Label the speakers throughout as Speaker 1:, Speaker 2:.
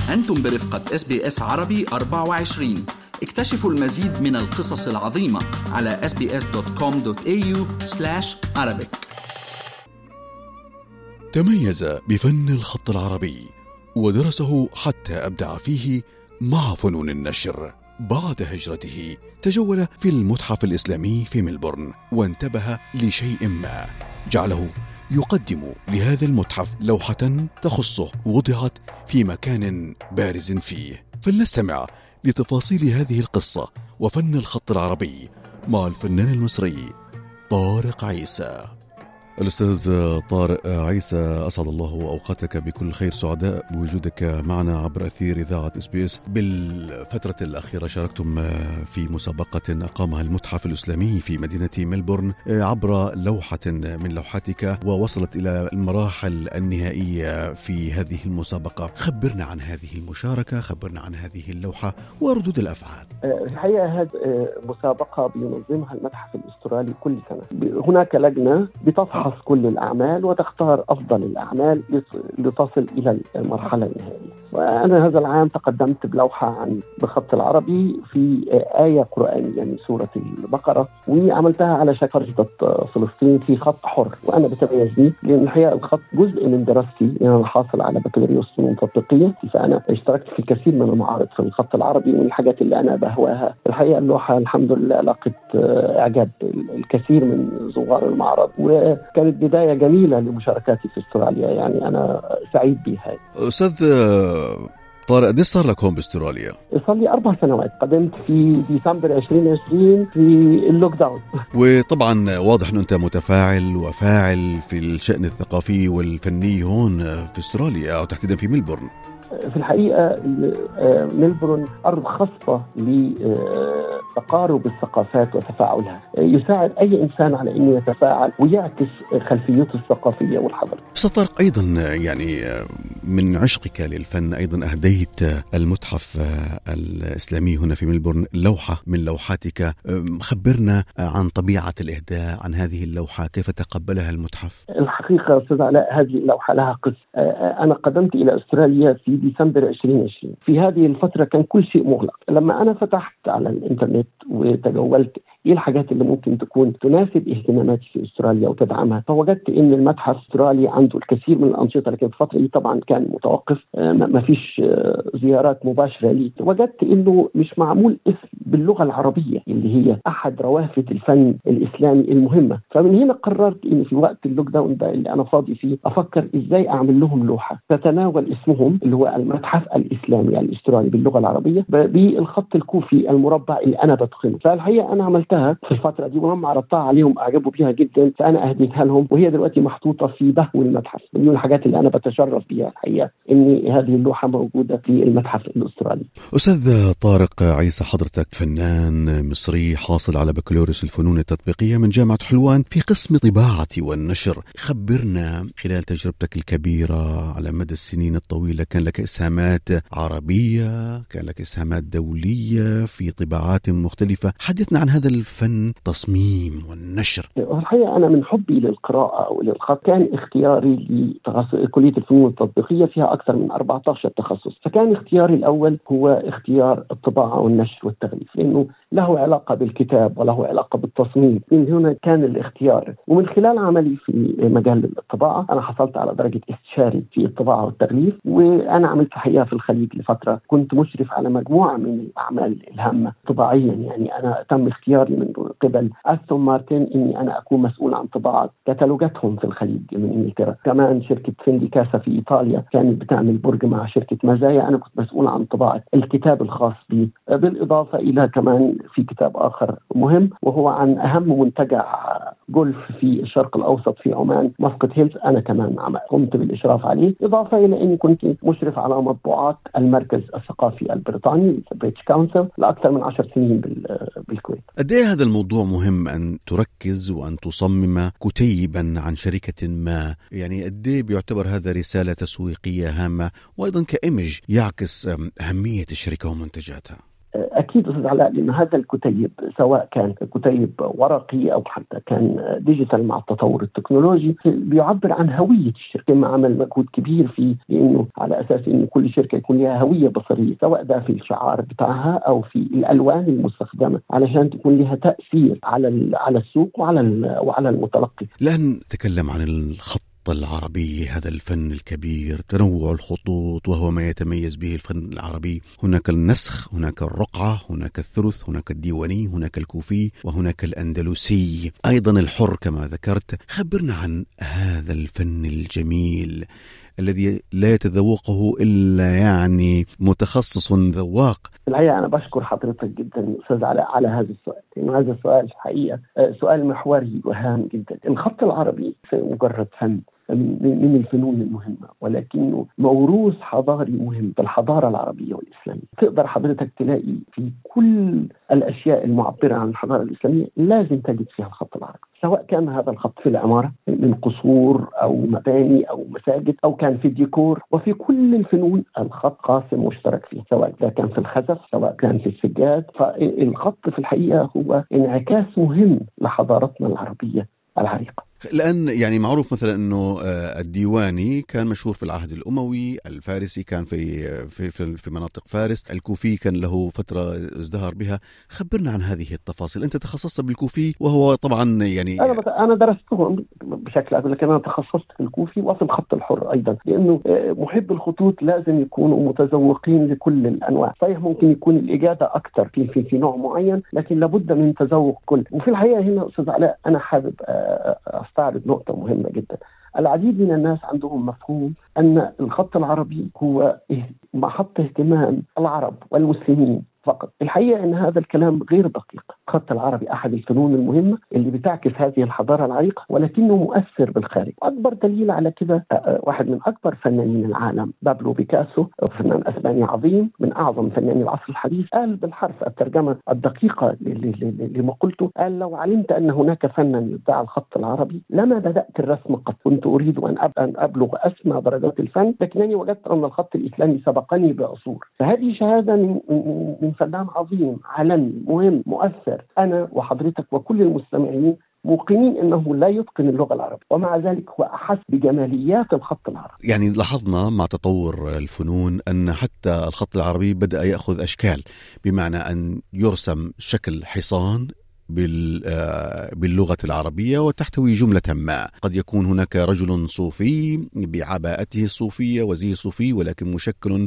Speaker 1: أنتم برفقة اس بي اس عربي 24 اكتشفوا المزيد من القصص العظيمة على sbs.com.au Arabic
Speaker 2: تميز بفن الخط العربي ودرسه حتى أبدع فيه مع فنون النشر بعد هجرته تجول في المتحف الإسلامي في ملبورن وانتبه لشيء ما جعله يقدم لهذا المتحف لوحة تخصه وضعت في مكان بارز فيه فلنستمع لتفاصيل هذه القصة وفن الخط العربي مع الفنان المصري طارق عيسى الأستاذ طارق عيسى أسعد الله أوقاتك بكل خير سعداء بوجودك معنا عبر أثير إذاعة اس بي اس بالفترة الأخيرة شاركتم في مسابقة أقامها المتحف الإسلامي في مدينة ملبورن عبر لوحة من لوحاتك ووصلت إلى المراحل النهائية في هذه المسابقة خبرنا عن هذه المشاركة خبرنا عن هذه اللوحة وردود الأفعال
Speaker 3: الحقيقة هذه مسابقة بينظمها المتحف الأسترالي كل سنة هناك لجنة بتفحص تفحص كل الأعمال وتختار أفضل الأعمال لتصل إلى المرحلة النهائية وأنا هذا العام تقدمت بلوحة عن بخط العربي في آية قرآنية من سورة البقرة وعملتها على شكل خريطة فلسطين في خط حر وأنا بتميز به لأن الحقيقة الخط جزء من دراستي لأن أنا حاصل على بكالوريوس فنون تطبيقية فأنا اشتركت في الكثير من المعارض في الخط العربي ومن الحاجات اللي أنا بهواها الحقيقة اللوحة الحمد لله لقت إعجاب الكثير من زوار المعرض وكانت بداية جميلة لمشاركاتي في استراليا يعني أنا سعيد بها
Speaker 2: أستاذ طارق قديش صار لك هون باستراليا؟
Speaker 3: صار لي اربع سنوات قدمت في ديسمبر 2020 في اللوك داون
Speaker 2: وطبعا واضح انه انت متفاعل وفاعل في الشان الثقافي والفني هون في استراليا او تحديدا في ملبورن
Speaker 3: في الحقيقه ملبورن ارض خاصه لتقارب الثقافات وتفاعلها يساعد اي انسان على انه يتفاعل ويعكس خلفيته الثقافيه والحضاريه.
Speaker 2: استاذ طارق ايضا يعني من عشقك للفن ايضا اهديت المتحف الاسلامي هنا في ملبورن لوحه من لوحاتك خبرنا عن طبيعه الاهداء عن هذه اللوحه كيف تقبلها المتحف؟
Speaker 3: الحقيقه استاذ علاء هذه اللوحه لها قصه انا قدمت الى استراليا في ديسمبر 2020 في هذه الفتره كان كل شيء مغلق لما انا فتحت على الانترنت وتجولت ايه الحاجات اللي ممكن تكون تناسب اهتماماتي في استراليا وتدعمها فوجدت ان المتحف الاسترالي عنده الكثير من الانشطه لكن الفتره دي طبعا كان متوقف ما فيش زيارات مباشره لي وجدت انه مش معمول اسم باللغه العربيه اللي هي احد روافد الفن الاسلامي المهمه فمن هنا قررت ان في وقت اللوك داون ده اللي انا فاضي فيه افكر ازاي اعمل لهم لوحه تتناول اسمهم اللي هو المتحف الاسلامي الاسترالي باللغه العربيه بالخط الكوفي المربع اللي انا بتقنه فالحقيقه انا عملتها في الفتره دي ولما عرضتها عليهم اعجبوا بيها جدا فانا اهديتها لهم وهي دلوقتي محطوطه في بهو المتحف دي من الحاجات اللي انا بتشرف بيها الحقيقه ان هذه اللوحه موجوده في المتحف الاسترالي.
Speaker 2: استاذ طارق عيسى حضرتك فنان مصري حاصل على بكالوريوس الفنون التطبيقيه من جامعه حلوان في قسم طباعه والنشر، خبرنا خلال تجربتك الكبيره على مدى السنين الطويله كان لك اسهامات عربيه، كان لك اسهامات دوليه في طباعات مختلفه، حدثنا عن هذا الفن تصميم والنشر.
Speaker 3: الحقيقه انا من حبي للقراءه وللخط كان اختياري لكليه الفنون التطبيقيه فيها اكثر من 14 تخصص، فكان اختياري الاول هو اختيار الطباعه والنشر والتغليف لانه له علاقه بالكتاب وله علاقه بالتصميم، من هنا كان الاختيار، ومن خلال عملي في مجال الطباعه انا حصلت على درجه استشاري في الطباعه والتغليف، وانا عملت حقيقه في الخليج لفتره كنت مشرف على مجموعه من الاعمال الهامه طباعيا يعني انا تم اختياري من قبل استون مارتن اني انا اكون مسؤول عن طباعه كتالوجاتهم في الخليج من انجلترا، كمان شركه سنديكاسا في ايطاليا كانت بتعمل برج مع شركه مزايا انا كنت مسؤول عن طباعه الكتاب الخاص بي بالاضافه الى كمان في كتاب اخر مهم وهو عن اهم منتجع جولف في الشرق الاوسط في عمان مسقط هيلز انا كمان قمت بالاشراف عليه اضافه الى اني كنت مشرف على مطبوعات المركز الثقافي البريطاني بريتش كونسل لاكثر من عشر سنين بالكويت.
Speaker 2: قد ايه هذا الموضوع مهم ان تركز وان تصمم كتيبا عن شركه ما، يعني قد ايه بيعتبر هذا رساله تسويقيه هامه وايضا كايمج يعكس اهميه الشركه ومنتجاتها.
Speaker 3: اكيد استاذ علاء لان هذا الكتيب سواء كان كتيب ورقي او حتى كان ديجيتال مع التطور التكنولوجي بيعبر عن هويه الشركه ما عمل مجهود كبير فيه لانه على اساس ان كل شركه يكون لها هويه بصريه سواء ده في الشعار بتاعها او في الالوان المستخدمه علشان تكون لها تاثير على على السوق وعلى وعلى المتلقي.
Speaker 2: الان تكلم عن الخط العربي هذا الفن الكبير تنوع الخطوط وهو ما يتميز به الفن العربي هناك النسخ هناك الرقعة هناك الثلث هناك الديواني هناك الكوفي وهناك الأندلسي أيضا الحر كما ذكرت خبرنا عن هذا الفن الجميل الذي لا يتذوقه الا يعني متخصص ذواق.
Speaker 3: الحقيقه انا بشكر حضرتك جدا استاذ علاء على هذا السؤال، لانه هذا السؤال حقيقه سؤال محوري وهام جدا، الخط العربي مجرد فن من الفنون المهمه ولكنه موروث حضاري مهم في الحضاره العربيه والاسلاميه تقدر حضرتك تلاقي في كل الاشياء المعبره عن الحضاره الاسلاميه لازم تجد فيها الخط العربي سواء كان هذا الخط في العماره من قصور او مباني او مساجد او كان في الديكور وفي كل الفنون الخط قاسم مشترك فيه سواء كان في الخزف سواء كان في السجاد فالخط في الحقيقه هو انعكاس مهم لحضارتنا العربيه العريقه
Speaker 2: الآن يعني معروف مثلا أنه الديواني كان مشهور في العهد الأموي الفارسي كان في في في, في مناطق فارس الكوفي كان له فترة ازدهر بها خبرنا عن هذه التفاصيل أنت تخصصت بالكوفي وهو طبعا يعني
Speaker 3: أنا أنا درسته بشكل أقول لك أنا تخصصت في الكوفي وفي الخط الحر أيضا لأنه محب الخطوط لازم يكونوا متذوقين لكل الأنواع صحيح ممكن يكون الإجادة أكثر في في في نوع معين لكن لابد من تذوق كل وفي الحقيقة هنا أستاذ علاء أنا حابب استعرض نقطة مهمة جدا العديد من الناس عندهم مفهوم أن الخط العربي هو محط اهتمام العرب والمسلمين فقط الحقيقة أن هذا الكلام غير دقيق الخط العربي أحد الفنون المهمة اللي بتعكس هذه الحضارة العريقة ولكنه مؤثر بالخارج وأكبر دليل على كده واحد من أكبر فنانين العالم بابلو بيكاسو فنان أسباني عظيم من أعظم فناني العصر الحديث قال بالحرف الترجمة الدقيقة لمقولته قال لو علمت أن هناك فنا يدعى الخط العربي لما بدأت الرسم قد كنت أريد أن أن أبلغ أسمى درجات الفن لكنني وجدت أن الخط الإسلامي سبقني بعصور فهذه شهادة من, من فنان عظيم عالمي مهم مؤثر انا وحضرتك وكل المستمعين موقنين انه لا يتقن اللغه العربيه ومع ذلك هو احس بجماليات الخط العربي.
Speaker 2: يعني لاحظنا مع تطور الفنون ان حتى الخط العربي بدا ياخذ اشكال بمعنى ان يرسم شكل حصان باللغة العربية وتحتوي جملة ما قد يكون هناك رجل صوفي بعباءته الصوفية وزي صوفي ولكن مشكل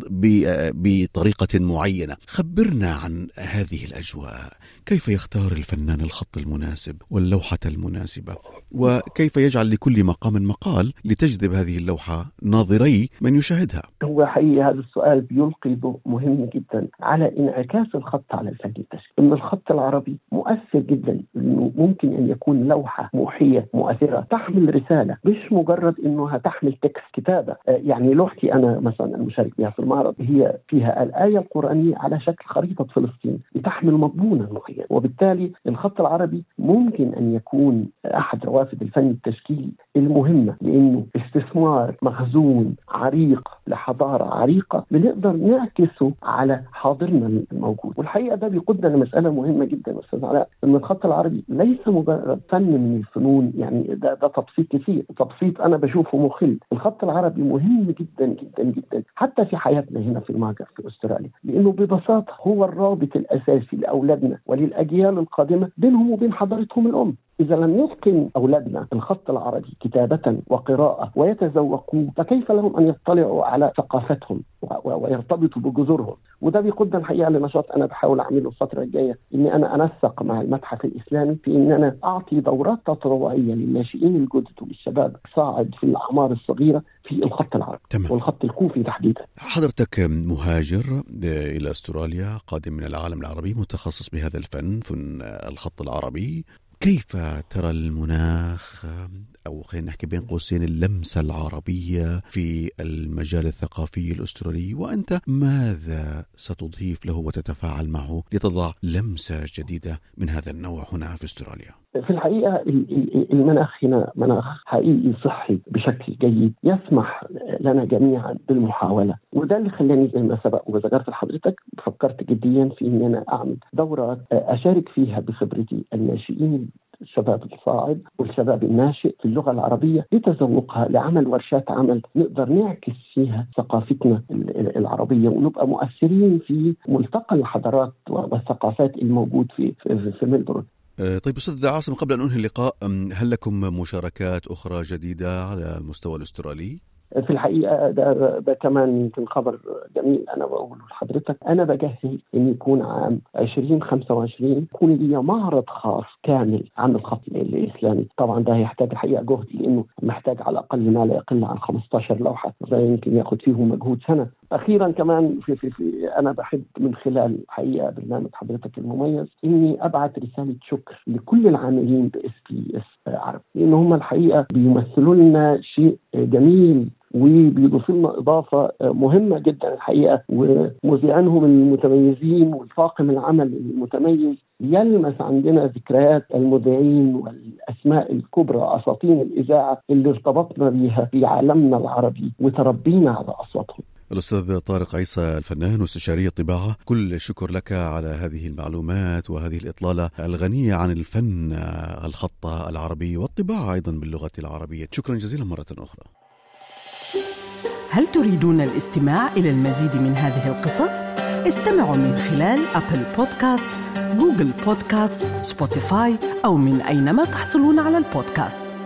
Speaker 2: بطريقة معينة خبرنا عن هذه الأجواء كيف يختار الفنان الخط المناسب واللوحة المناسبة وكيف يجعل لكل مقام مقال لتجذب هذه اللوحة ناظري من يشاهدها
Speaker 3: هو حقيقي هذا السؤال بيلقي ضوء مهم جدا على انعكاس الخط على الفن التشكيلي ان الخط العربي مؤثر جدا انه ممكن ان يكون لوحه موحيه مؤثره تحمل رساله مش مجرد انها تحمل تكست كتابه يعني لوحتي انا مثلا المشارك بها في المعرض هي فيها الايه القرانيه على شكل خريطه فلسطين بتحمل مضمونا معين وبالتالي الخط العربي ممكن ان يكون احد روافد الفن التشكيلي المهمه لانه استثمار مخزون عريق لحضاره عريقه بنقدر نعكسه على حاضرنا الموجود والحقيقه ده بيقودنا لمساله مهمه جدا استاذ علاء ان الخط العربي ليس مجرد فن من الفنون يعني ده ده تبسيط كثير تبسيط انا بشوفه مخل الخط العربي مهم جدا جدا جدا حتى في حياتنا هنا في المهجر في استراليا لانه ببساطه هو الرابط الاساسي لاولادنا وللاجيال القادمه بينهم وبين حضارتهم الام إذا لم يتقن أولادنا الخط العربي كتابة وقراءة ويتذوقوه فكيف لهم أن يطلعوا على ثقافتهم ويرتبطوا بجذورهم وده بيقودنا الحقيقة لنشاط أنا بحاول أعمله الفترة الجاية إني أنا أنسق مع المتحف الإسلامي في إن أنا أعطي دورات تطوعية للناشئين الجدد وللشباب صاعد في الأعمار الصغيرة في الخط العربي
Speaker 2: تمام.
Speaker 3: والخط الكوفي تحديدا
Speaker 2: حضرتك مهاجر إلى أستراليا قادم من العالم العربي متخصص بهذا الفن فن الخط العربي كيف ترى المناخ او خلينا نحكي بين قوسين اللمسه العربيه في المجال الثقافي الاسترالي وانت ماذا ستضيف له وتتفاعل معه لتضع لمسه جديده من هذا النوع هنا في استراليا؟
Speaker 3: في الحقيقه المناخ هنا مناخ حقيقي صحي بشكل جيد يسمح لنا جميعا بالمحاوله وده اللي خلاني زي ما سبق وذكرت لحضرتك فكرت جديا في ان انا اعمل دورات اشارك فيها بخبرتي الناشئين الشباب الصاعد والشباب الناشئ في اللغه العربيه لتذوقها لعمل ورشات عمل نقدر نعكس فيها ثقافتنا العربيه ونبقى مؤثرين في ملتقى الحضارات والثقافات الموجود في في ملبورن
Speaker 2: آه، طيب استاذ عاصم قبل ان انهي اللقاء هل لكم مشاركات اخرى جديده على المستوى الاسترالي؟
Speaker 3: في الحقيقه ده, ده كمان يمكن خبر جميل انا بقوله لحضرتك انا بجهز ان يكون عام 2025 يكون لي معرض خاص كامل عن الخط الاسلامي طبعا ده هيحتاج الحقيقه جهد لانه محتاج على الاقل ما لا يقل عن 15 لوحه ده يمكن ياخذ فيهم مجهود سنه اخيرا كمان في, في, في انا بحب من خلال حقيقه برنامج حضرتك المميز اني ابعث رساله شكر لكل العاملين باس بي اس عرب لان هم الحقيقه بيمثلوا لنا شيء جميل وبيضيفوا لنا اضافه مهمه جدا الحقيقه ومذيعينهم المتميزين والطاقم العمل المتميز يلمس عندنا ذكريات المذيعين والاسماء الكبرى اساطين الاذاعه اللي ارتبطنا بها في عالمنا العربي وتربينا على اصواتهم.
Speaker 2: الأستاذ طارق عيسى الفنان واستشاري الطباعة كل الشكر لك على هذه المعلومات وهذه الإطلالة الغنية عن الفن الخط العربي والطباعة أيضا باللغة العربية شكرا جزيلا مرة أخرى
Speaker 4: هل تريدون الاستماع إلى المزيد من هذه القصص؟ استمعوا من خلال أبل بودكاست، جوجل بودكاست، سبوتيفاي أو من أينما تحصلون على البودكاست